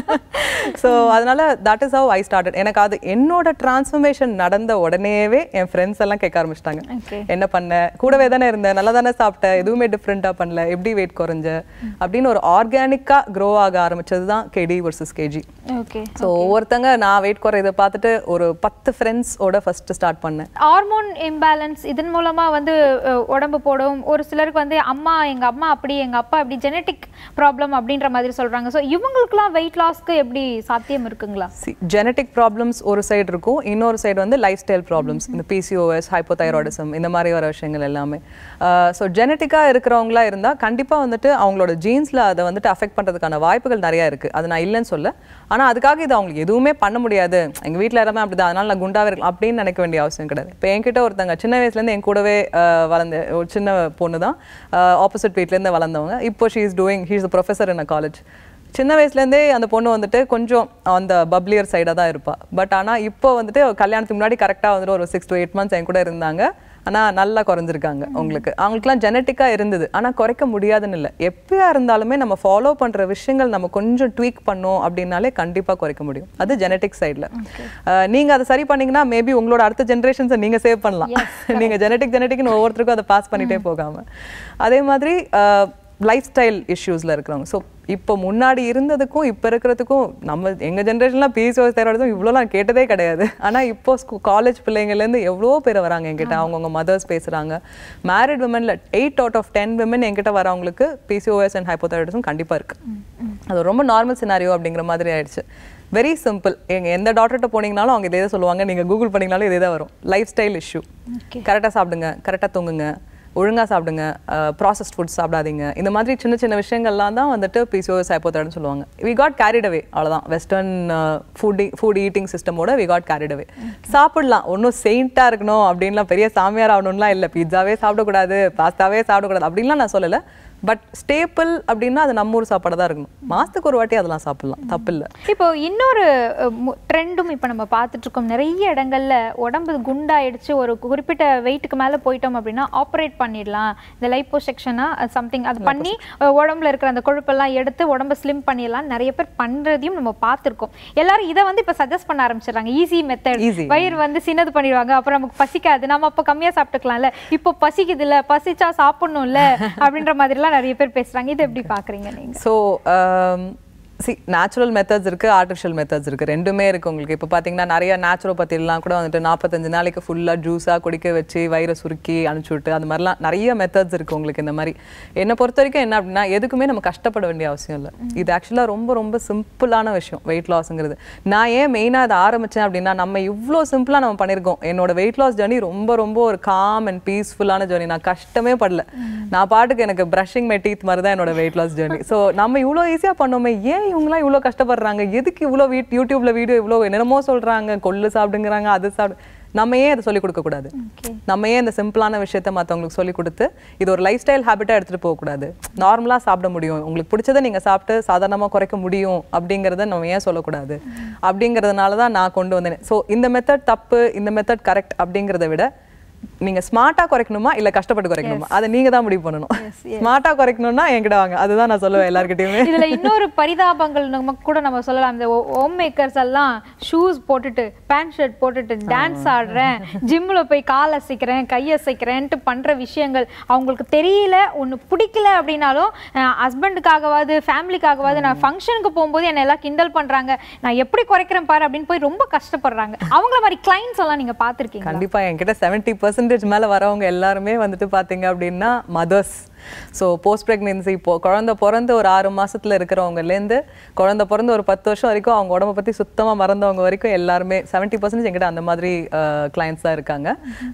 ஸோ அதனால that is how I started எனக்கு அது என்னோட டிரான்ஸ்ஃபர்மேஷன் நடந்த உடனேவே என் ஃப்ரெண்ட்ஸ் எல்லாம் கேட்க ஆரம்பிச்சிட்டாங்க Okay. என்ன பண்ண கூடவே தானே இருந்தேன் நல்லா தானே சாப்பிட்டேன் எதுவுமே டிஃப்ரெண்ட்டாக பண்ணல எப்படி வெயிட் குறைஞ்ச அப்படின்னு ஒரு ஆர்கானிக்கா க்ரோ ஆக ஆரம்பிச்சது தான் KD versus KG okay so ஒவ்வொருத்தங்க நான் வெயிட் குறையதை பார்த்துட்டு ஒரு பத்து ஃப்ரெண்ட்ஸோட ஃபர்ஸ்ட் ஸ்டார்ட் பண்ணேன் ஹார்மோன் இம்பேலன்ஸ் இதன் மூலமா வந்து அஹ், உடம்பு போடும் ஒரு சிலருக்கு வந்து அம்மா எங்க அம்மா அப்படி எங்க அப்பா அப்படி ஜெனட்டிக் ப்ராப்ளம் அப்படின்ற மாதிரி சொல்றாங்க ஸோ இவங்களுக்குலாம் வெயிட் லாஸ்க்கு எப்படி சாத்தியம் இருக்குங்களா ஜெனட்டிக் ப்ராப்ளம்ஸ் ஒரு சைடு இருக்கும் இன்னொரு சைடு வந்து லைஃப் ஸ்டைல் ப்ராப்ளம்ஸ் இந்த பிசிஓஎஸ் ஹைப்போதைராய்டிசம் இந்த மாதிரி வர விஷயங்கள் எல்லாமே ஸோ ஜெனட்டிக்காக இருக்கிறவங்களா இருந்தால் கண்டிப்பாக வந்துட்டு அவங்களோட ஜீன்ஸில் அதை வந்துட்டு அஃபெக்ட் பண்ணுறதுக்கான வாய்ப்புகள் நிறையா இருக்குது அது நான் இல்லைன்னு சொல்ல ஆனால் அதுக்காக இது அவங்களுக்கு எதுவுமே பண்ண முடியாது எங்கள் வீட்டில் எல்லாமே அப்படிதான் அதனால நான் குண்டாவே இருக்கலாம் அப்படின்னு நினைக்க வேண்டிய அவசியம் கிடையாது இப்போ என்கிட்ட ஒருத்தங்க சின்ன வயசுலேருந்து என் கூடவே அஹ், வளர்ந்த ஒரு சின்ன பொண்ணு தான் ஆப்போசிட் வீட்லேருந்து வளர்ந்தவங்க இப்போ she is doing he is professor in a college சின்ன வயசுலேருந்தே அந்த பொண்ணு வந்துட்டு கொஞ்சம் அந்த பப்ளியர் சைடாக தான் இருப்பா பட் ஆனால் இப்போ வந்துட்டு கல்யாணத்துக்கு முன்னாடி கரெக்டாக வந்துட்டு ஒரு சிக்ஸ் to எயிட் மந்த்ஸ் என் கூட இருந்தாங்க ஆனால் நல்லா குறைஞ்சிருக்காங்க உங்களுக்கு அவங்களுக்குலாம் ஜெனட்டிக்காக இருந்தது ஆனால் குறைக்க முடியாதுன்னு இல்லை எப்பயா இருந்தாலுமே நம்ம ஃபாலோ பண்ணுற விஷயங்கள் நம்ம கொஞ்சம் ட்வீக் பண்ணோம் அப்படின்னாலே கண்டிப்பாக குறைக்க முடியும் அது ஜெனட்டிக் சைடில் நீங்கள் அதை சரி பண்ணீங்கன்னா மேபி உங்களோட அடுத்த ஜென்ரேஷன்ஸை நீங்கள் சேவ் பண்ணலாம் நீங்கள் ஜெனட்டிக் ஜெனட்டிக்னு ஒவ்வொருத்தருக்கும் அதை பாஸ் பண்ணிட்டே போகாமல் அதே மாதிரி லைஃப் ஸ்டைல் இஷ்யூஸில் இருக்கிறவங்க ஸோ இப்போ முன்னாடி இருந்ததுக்கும் இப்போ இருக்கிறதுக்கும் நம்ம எங்கள் ஜென்ரேஷன்லாம் பிசிஓஎஸ் தேரோடதும் இவ்வளோலாம் கேட்டதே கிடையாது ஆனால் இப்போ ஸ்கூ காலேஜ் பிள்ளைங்கள்லேருந்து எவ்வளோ பேர் வராங்க என்கிட்ட அவங்கவுங்க மதர்ஸ் பேசுகிறாங்க மேரிட் விமனில் eight out of ten women என்கிட்ட வரவங்களுக்கு பிசிஓஎஸ் அண்ட் ஹைப்போதைராய்டிசம் கண்டிப்பாக இருக்குது அது ரொம்ப நார்மல் சினாரியோ அப்படிங்கிற மாதிரி ஆயிடுச்சு வெரி சிம்பிள் எங்க எந்த டாக்டர்கிட்ட போனீங்கனாலும் அவங்க இதே தான் சொல்லுவாங்க நீங்கள் கூகுள் பண்ணீங்கனாலும் இதே தான் வரும் லைஃப் ஸ்டைல் இஷ்யூ கரெக்டாக சாப்பிடுங்க கரெக்டாக தூங்குங்க ஒழுங்கா சாப்பிடுங்க ப்ராசஸ்ட் ஃபுட்ஸ் சாப்பிடாதீங்க இந்த மாதிரி சின்ன சின்ன விஷயங்கள்லாம் தான் வந்துட்டு பிசிஓஎஸ் ஹைப்போதைராய்டுன்னு சொல்லுவாங்க வி காட் கேரிட் அவே அவ்வளோதான் வெஸ்டர்ன் ஃபுட் ஃபுட் ஈட்டிங் சிஸ்டமோட வி காட் கேரிட் அவே சாப்பிடலாம் ஒன்றும் செயின்ட்டாக இருக்கணும் அப்படின்லாம் பெரிய சாமியார் ஆகணும்லாம் இல்லை பிட்சாவே சாப்பிடக்கூடாது பாஸ்தாவே சாப்பிடக்கூடாது அப்படின்லாம் நான் சொல்லலை பட் ஸ்டேப்பிள் அப்படின்னா அது நம்ம ஊர் சாப்பாடு தான் இருக்கணும் மாசத்துக்கு ஒரு வாட்டி அதெல்லாம் சாப்பிடலாம் தப்பில்லை இப்போ இன்னொரு ட்ரெண்டும் இப்போ நம்ம பார்த்துட்டு இருக்கோம் நிறைய இடங்கள்ல உடம்பு குண்டாயிடுச்சு ஒரு குறிப்பிட்ட வெயிட்டுக்கு மேல போயிட்டோம் அப்படின்னா ஆப்ரேட் பண்ணிடலாம் இந்த லைப்போ செக்ஷனா சம்திங் அது பண்ணி அஹ், உடம்புல இருக்கிற அந்த கொழுப்பெல்லாம் எடுத்து உடம்ப ஸ்லிம் பண்ணிடலாம் நிறைய பேர் பண்றதையும் நம்ம பார்த்துருக்கோம் எல்லாரும் இதை வந்து இப்போ சஜஸ்ட் பண்ண ஆரம்பிச்சிடுறாங்க ஈஸி மெத்தட் Easy. வயிறு வந்து சின்னது பண்ணிடுவாங்க அப்புறம் நமக்கு பசிக்காது நம்ம அப்போ கம்மியா சாப்பிட்டுக்கலாம்ல இப்போ பசிக்குது இல்ல பசிச்சா சாப்பிடணும்ல அப்படின்ற மாதிரிலாம் நிறைய பேர் பேசுறாங்க இது எப்படி பாக்குறீங்க நீங்க ஸோ சி நேச்சுரல் மெத்தட்ஸ் இருக்கு ஆர்டிஃபிஷியல் மெத்தட்ஸ் இருக்கு ரெண்டுமே இருக்கு உங்களுக்கு இப்போ பார்த்தீங்கன்னா நிறைய நேச்சுரோபதிலாம் கூட வந்துட்டு நாற்பத்தஞ்சு நாளைக்கு ஃபுல்லாக ஜூஸாக குடிக்க வச்சு வயிறை சுருக்கி அனுப்பிச்சு விட்டு அது மாதிரிலாம் நிறைய மெத்தட்ஸ் இருக்கு உங்களுக்கு இந்த மாதிரி என்னை பொறுத்த வரைக்கும் என்ன அப்படின்னா எதுக்குமே நம்ம கஷ்டப்பட வேண்டிய அவசியம் இல்லை இது ஆக்சுவலாக ரொம்ப ரொம்ப சிம்பிளான விஷயம் வெயிட் லாஸ்ங்கிறது நான் ஏன் மெயினாக அதை ஆரம்பிச்சேன் அப்படின்னா நம்ம இவ்வளோ சிம்பிளாக நம்ம பண்ணியிருக்கோம் என்னோட வெயிட் லாஸ் ஜர்னி ரொம்ப ரொம்ப ஒரு காம் அண்ட் பீஸ்ஃபுல்லான ஜர்னி நான் கஷ்டமே படல நான் பாட்டுக்கு எனக்கு பிரஷிங் மை டீத் மாதிரி தான் என்னோட வெயிட் லாஸ் ஜர்னி ஸோ நம்ம இவ்வளோ ஈஸியாக பண்ணோமே ஏன் இவங்கலாம் இவ்வளோ கஷ்டப்படுறாங்க எதுக்கு இவ்வளோ வீட் யூடியூப்ல வீடியோ இவ்வளோ என்னென்னமோ சொல்றாங்க கொள்ளு சாப்பிடுங்கிறாங்க அது சாப்பிடு நம்ம ஏன் அதை சொல்லிக் கொடுக்க கூடாது Okay. நம்ம ஏன் இந்த சிம்பிளான விஷயத்த மற்றவங்களுக்கு சொல்லி கொடுத்து இது ஒரு லைஃப் ஸ்டைல் ஹேபிட்டாக எடுத்துகிட்டு போகக்கூடாது நார்மலாக சாப்பிட முடியும் உங்களுக்கு பிடிச்சதை நீங்கள் சாப்பிட்டு சாதாரணமாக குறைக்க முடியும் அப்படிங்கிறத நம்ம ஏன் சொல்லக்கூடாது அப்படிங்கிறதுனால தான் நான் கொண்டு வந்தேன் ஸோ இந்த மெத்தட் தப்பு இந்த மெத்தட் கரெக்ட் அப்படிங்கிறத விட நீங்க ஸ்மார்ட்டா குறைக்கணுமா இல்ல கஷ்டப்பட்டு குறைக்கணுமா அதை நீங்க தான் முடிவு பண்ணணும் ஸ்மார்ட்டா குறைக்கணும்னா என்கிட்ட வாங்க அதுதான் நான் சொல்லுவேன் எல்லார்கிட்டயுமே இதுல இன்னொரு பரிதாபங்கள் நம்ம கூட நம்ம சொல்லலாம் இந்த ஹோம் மேக்கர்ஸ் எல்லாம் ஷூஸ் போட்டுட்டு பேண்ட் ஷர்ட் போட்டுட்டு டான்ஸ் ஆடுறேன் ஜிம்ல போய் கால் அசைக்கிறேன் கை அசைக்கிறேன்ட்டு பண்ற விஷயங்கள் அவங்களுக்கு தெரியல ஒண்ணு பிடிக்கல அப்படின்னாலும் ஹஸ்பண்டுக்காகவாது ஃபேமிலிக்காகவாது நான் ஃபங்க்ஷனுக்கு போகும்போது என்னை எல்லாம் கிண்டல் பண்றாங்க நான் எப்படி குறைக்கிறேன் பாரு அப்படின்னு போய் ரொம்ப கஷ்டப்படுறாங்க அவங்கள மாதிரி கிளைண்ட்ஸ் எல்லாம் நீங்க பாத்திருக்கீங்க கண்டிப்பா என்கிட்ட செவன்ட்டி பர்சன்டேஜ் மேல வரவங்க எல்லாருமே வந்துட்டு பாத்தீங்க அப்படின்னா மதர்ஸ் ஸோ போஸ்ட் ப்ரெக்னென்சி இப்போ குழந்தை பிறந்து ஒரு ஆறு மாசத்துல இருக்கிறவங்கலேருந்து குழந்தை பிறந்து ஒரு பத்து வருஷம் வரைக்கும் அவங்க உடம்ப பத்தி சுத்தமா மறந்தவங்க வரைக்கும் எல்லாருமே செவன்ட்டி பர்சன்டேஜ் என்கிட்ட அந்த மாதிரி கிளைண்ட்ஸ் தான் இருக்காங்க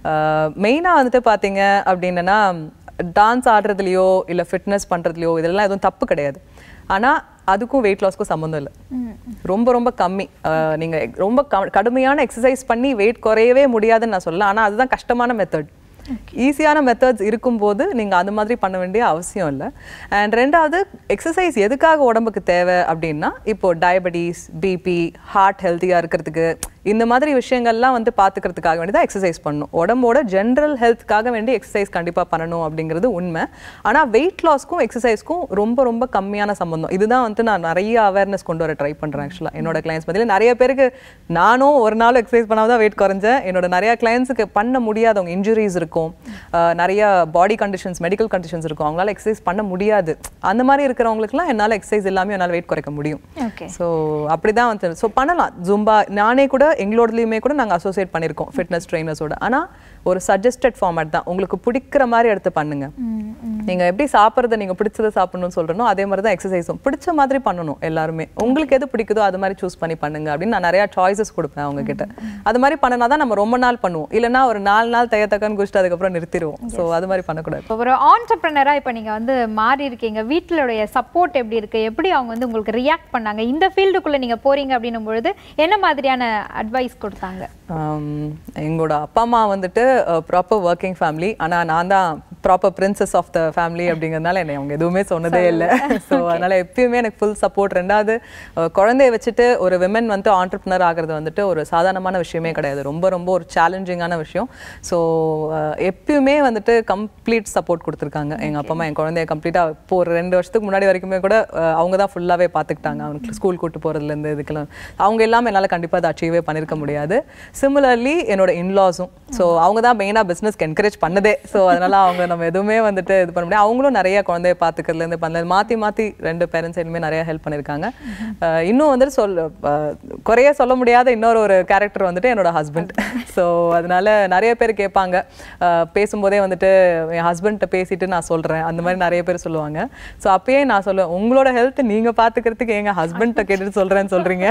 மெயினா வந்துட்டு பாத்தீங்க அப்படின்னா டான்ஸ் ஆடுறதுலையோ இல்ல ஃபிட்னஸ் பண்றதுலையோ இதெல்லாம் எதுவும் தப்பு கிடையாது ஆனா அதுக்கும் வெயிட் லாஸ்க்கும் சம்மந்தம் இல்லை ரொம்ப ரொம்ப கம்மி அஹ் நீங்க எக்- ரொம்ப க- கடுமையான எக்ஸசைஸ் பண்ணி வெயிட் குறையவே முடியாதுன்னு நான் சொல்லலாம் ஆனா அதுதான் கஷ்டமான மெத்தட் ஈஸியான மெத்தட்ஸ் இருக்கும்போது நீங்க அந்த மாதிரி பண்ண வேண்டிய அவசியம் இல்லை அண்ட் ரெண்டாவது எக்ஸசைஸ் எதுக்காக உடம்புக்கு தேவை அப்படின்னா இப்போ டயபெட்டிஸ் பிபி ஹார்ட் ஹெல்த்தியா இருக்கிறதுக்கு இந்த மாதிரி விஷயங்கள்லாம் வந்து பார்த்துக்கிறதுக்காக வேண்டி தான் எக்ஸசைஸ் பண்ணணும் உடம்போட ஜென்ரல் ஹெல்த்துக்காக வேண்டி எக்ஸசைஸ் கண்டிப்பாக பண்ணணும் அப்படிங்கிறது உண்மை ஆனால் வெயிட் லாஸ்க்கும் எக்ஸசைஸ்க்கும் ரொம்ப ரொம்ப கம்மியான சம்பந்தம் இதுதான் வந்து நான் நிறைய அவேர்னஸ் கொண்டு வர ட்ரை பண்ணுறேன் ஆக்சுவலாக என்னோட கிளைண்ட்ஸ் மத்தியில் நிறைய பேருக்கு நானும் ஒரு நாள் எக்ஸசைஸ் பண்ணாமல் தான் வெயிட் குறைஞ்சேன் என்னோட நிறைய கிளைண்ட்ஸுக்கு பண்ண முடியாதவங்க இன்ஜுரிஸ் இருக்கும் அஹ் நிறைய பாடி கண்டிஷன்ஸ் மெடிக்கல் கண்டிஷன்ஸ் இருக்கும் அவங்களால எக்ஸசைஸ் பண்ண முடியாது அந்த மாதிரி இருக்கிறவங்களுக்குலாம் என்னால் எக்ஸசைஸ் எல்லாமே என்னால் வெயிட் குறைக்க முடியும் ஓகே ஸோ அப்படிதான் வந்து ஸோ பண்ணலாம் ஜும்பா நானே கூட எங்களோடதுலையுமே கூட நாங்கள் அசோசியேட் பண்ணியிருக்கோம் ஃபிட்னஸ் ட்ரைனர்ஸோட ஆனால் ஒரு சஜஸ்டட் ஃபார்மேட் தான் உங்களுக்கு பிடிக்கிற மாதிரி எடுத்து பண்ணுங்க நீங்க எப்படி சாப்பிட்றத நீங்க பிடிச்சதை சாப்பிடணும்னு சொல்றனோ அதே மாதிரி தான் எக்ஸசைஸும் பிடிச்ச மாதிரி பண்ணணும் எல்லாருமே உங்களுக்கு எது பிடிக்குதோ அது மாதிரி சூஸ் பண்ணி பண்ணுங்க அப்படின்னு நான் நிறைய சாய்ஸஸ் கொடுப்பேன் அவங்க கிட்ட அது மாதிரி பண்ணனா தான் நம்ம ரொம்ப நாள் பண்ணுவோம் இல்லைன்னா ஒரு நாலு நாள் தையத்தக்கன்னு குடிச்சிட்டு அதுக்கப்புறம் நிறுத்திடுவோம் ஸோ அது மாதிரி பண்ணக்கூடாது இப்போ ஒரு ஆண்டர்பிரினரா இப்போ நீங்க வந்து மாறி இருக்கீங்க வீட்டிலுடைய சப்போர்ட் எப்படி இருக்கு எப்படி அவங்க வந்து உங்களுக்கு ரியாக்ட் பண்ணாங்க இந்த ஃபீல்டுக்குள்ள நீங்க போறீங்க அப்படின்னும் பொழுது என்ன மாதிரியான அட்வைஸ் கொடுத்தாங்க ஆம், எங்களோட அப்பா அம்மா வந்துட்டு ப்ராப்பர் ஒர்க்கிங் ஃபேமிலி ஆனா நான் தான் proper princess of the family அப்படிங்கிறதுனால என்னை அவங்க எதுவுமே சொன்னதே இல்லை ஸோ அதனால எப்பயுமே எனக்கு ஃபுல் சப்போர்ட் ரெண்டாவது அஹ், குழந்தைய வச்சுட்டு ஒரு விமன் வந்து ஆண்டர்பிரினர் ஆகிறது வந்துட்டு ஒரு சாதாரணமான விஷயமே கிடையாது ரொம்ப ரொம்ப ஒரு சேலஞ்சிங்கான விஷயம் ஸோ எப்பயுமே வந்துட்டு கம்ப்ளீட் சப்போர்ட் கொடுத்துருக்காங்க எங்க அப்பா அம்மா என் குழந்தைய கம்ப்ளீட்டாக இப்போ ஒரு ரெண்டு வருஷத்துக்கு முன்னாடி வரைக்குமே கூட அஹ், அவங்க தான் ஃபுல்லாகவே பார்த்துக்கிட்டாங்க அவனுக்கு ஸ்கூல் கூட்டு போகிறதுலேருந்து இதுக்கெல்லாம் அவங்க இல்லாமல் என்னால் கண்டிப்பாக அதை அச்சீவே பண்ணியிருக்க முடியாது சிமிலர்லி என்னோட இன்லாஸும் ஸோ அவங்க தான் மெயினாக பிஸ்னஸ்க்கு என்கரேஜ் பண்ணதே ஸோ அதனால அவங்க நம்ம எதுவுமே வந்துட்டு இது பண்ண முடியாது அவங்களும் நிறைய குழந்தைய பார்த்துக்கிறதுலேருந்து பண்ணல மாற்றி மாற்றி ரெண்டு பேரண்ட்ஸ் இனிமேல் நிறைய ஹெல்ப் பண்ணியிருக்காங்க அஹ், இன்னும் வந்துட்டு சொல் அஹ், குறைய சொல்ல முடியாத இன்னொரு ஒரு கேரக்டர் வந்துட்டு என்னோட ஹஸ்பண்ட் ஸோ அதனால நிறைய பேர் கேட்பாங்க அஹ், பேசும்போதே வந்துட்டு என் ஹஸ்பண்ட்ட பேசிட்டு நான் சொல்கிறேன் அந்த மாதிரி நிறைய பேர் சொல்லுவாங்க ஸோ அப்பயே நான் சொல்லுவேன் உங்களோட ஹெல்த் நீங்கள் பார்த்துக்கிறதுக்கு எங்கள் ஹஸ்பண்ட்ட கேட்டுட்டு சொல்கிறேன்னு சொல்கிறீங்க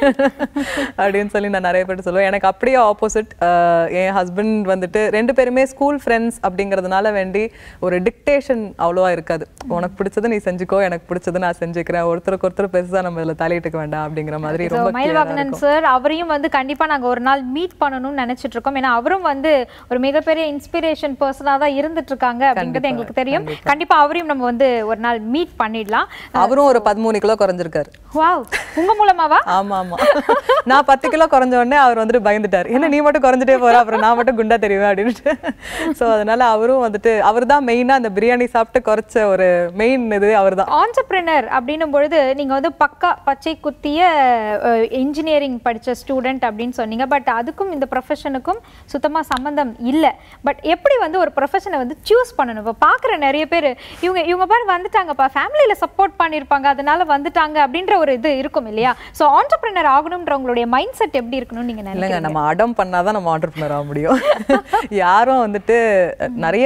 அப்படின்னு சொல்லி நான் நிறைய பேர் சொல்லுவேன் எனக்கு அப்படியே ஆப்போசிட் என் ஹஸ்பண்ட் வந்துட்டு ரெண்டு பேருமே ஸ்கூல் ஃப்ரெண்ட்ஸ் அப்படிங்கிறதுனால வேண்டி ஒரு டிக்டேஷன் அவ்வளோவா இருக்காது உனக்கு பிடிச்சது நீ செஞ்சுக்கோ எனக்கு பிடிச்சது நான் செஞ்சுக்கிறேன் ஒருத்தருக்கு ஒருத்தர் பெருசா நம்ம இதில் தலையிட்டுக்க வேண்டாம் அப்படிங்கிற மாதிரி So, ரொம்ப clear-ஆ மயில்வாகனன் இருக்கும். சார் அவரையும் வந்து கண்டிப்பா நாங்க ஒரு நாள் மீட் பண்ணணும்னு நினைச்சிட்டு இருக்கோம் ஏன்னா அவரும் வந்து ஒரு மிகப்பெரிய இன்ஸ்பிரேஷன் பர்சனா தான் இருந்துட்டு இருக்காங்க அப்படிங்கிறது எங்களுக்கு தெரியும் கண்டிப்பா அவரையும் நம்ம வந்து ஒரு நாள் மீட் பண்ணிடலாம் அவரும் ஒரு பதிமூணு கிலோ குறைஞ்சிருக்காரு வாவ் உங்க மூலமாவா ஆமா ஆமா நான் பத்து கிலோ குறைஞ்ச உடனே அவர் வந்துட்டு பயந்துட்டார் என்ன நீ மட்டும் குறைஞ்சிட்டே போற அப்புறம் நான் மட்டும் குண்டா தெரியுவேன் அப்படின்ட்டு ஸோ அதனால அவரும் வந்துட்டு அவர் தான் மெயினாக அந்த பிரியாணி சாப்பிட்டு குறைச்ச ஒரு மெயின் இது அவர் தான் ஆண்டர்பிரினர் அப்படின்னும் பொழுது நீங்க வந்து பக்கா பச்சை குத்திய இன்ஜினியரிங் படிச்ச ஸ்டூடெண்ட் அப்படின்னு சொன்னீங்க பட் அதுக்கும் இந்த ப்ரொஃபஷனுக்கும் சுத்தமா சம்மந்தம் இல்ல பட் எப்படி வந்து ஒரு ப்ரொஃபஷனை வந்து சூஸ் பண்ணணும் இப்போ பார்க்குற நிறைய பேர் இவங்க இவங்க பாரு வந்துட்டாங்கப்பா ஃபேமிலியில சப்போர்ட் பண்ணியிருப்பாங்க அதனால வந்துட்டாங்க அப்படின்ற ஒரு இது இருக்கும் இல்லையா ஸோ ஆண்டர்பிரினர் ஆகணுன்றவங்களுடைய மைண்ட் செட் எப்படி இருக்கணும்னு நீங்க நினைக்கிறீங்க இல்லைங்க நம்ம அடம் பண்ணாதான் நம்ம ஆண்டர்பிரினர் ஆக முடியும் யாரும் வந்துட்டு நிறைய ஹெல்ப்